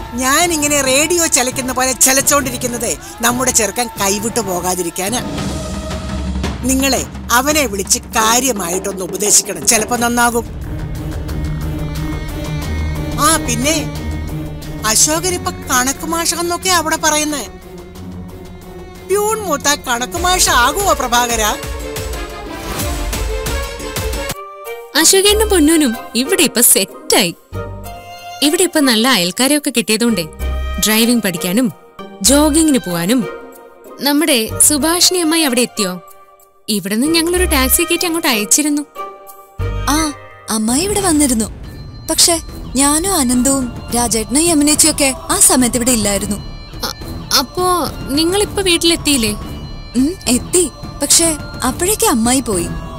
ഞാൻ ഇങ്ങനെ റേഡിയോ ചലിക്കുന്ന പോലെ ചലച്ചോണ്ടിരിക്കുന്നത് നമ്മുടെ ചെറുക്കൻ കൈവിട്ടു പോകാതിരിക്കാനാ നിങ്ങളെ അവനെ വിളിച്ച് കാര്യമായിട്ടൊന്ന് ഉപദേശിക്കണം ചിലപ്പോ നന്നാകും ആ പിന്നെ അശോകൻ ഇപ്പൊ കണക്ക് മാഷെന്നൊക്കെ അവിടെ പറയുന്നേ പ്യൂൺ മൂത്ത കണക്ക് മാഷ ആകുമോ പ്രഭാകര അശോകേണ്ണും പൊന്നൂനും ഇവിടെ ഇപ്പൊ സെറ്റായി ഇവിടെ ഇപ്പൊ നല്ല അയൽക്കാരെയൊക്കെ കിട്ടിയതുകൊണ്ടേ ഡ്രൈവിംഗ് പഠിക്കാനും ജോഗിങ്ങിന് പോവാനും നമ്മുടെ സുഭാഷിണി അമ്മായി അവിടെ എത്തിയോ ഇവിടെ നിന്ന് ഞങ്ങളൊരു ടാക്സി കയറ്റി അങ്ങോട്ട് അയച്ചിരുന്നു ആ അമ്മായി ഇവിടെ വന്നിരുന്നു പക്ഷെ ഞാനും അനന്തവും രാജേട്ടനും യമുനേച്ചിയും ഒക്കെ ആ സമയത്ത് ഇവിടെ ഇല്ലായിരുന്നു അ- അപ്പോ നിങ്ങളിപ്പോ വീട്ടിലെത്തിയില്ലേ ഉം, എത്തി പക്ഷെ അപ്പോഴേക്ക് അമ്മായി പോയി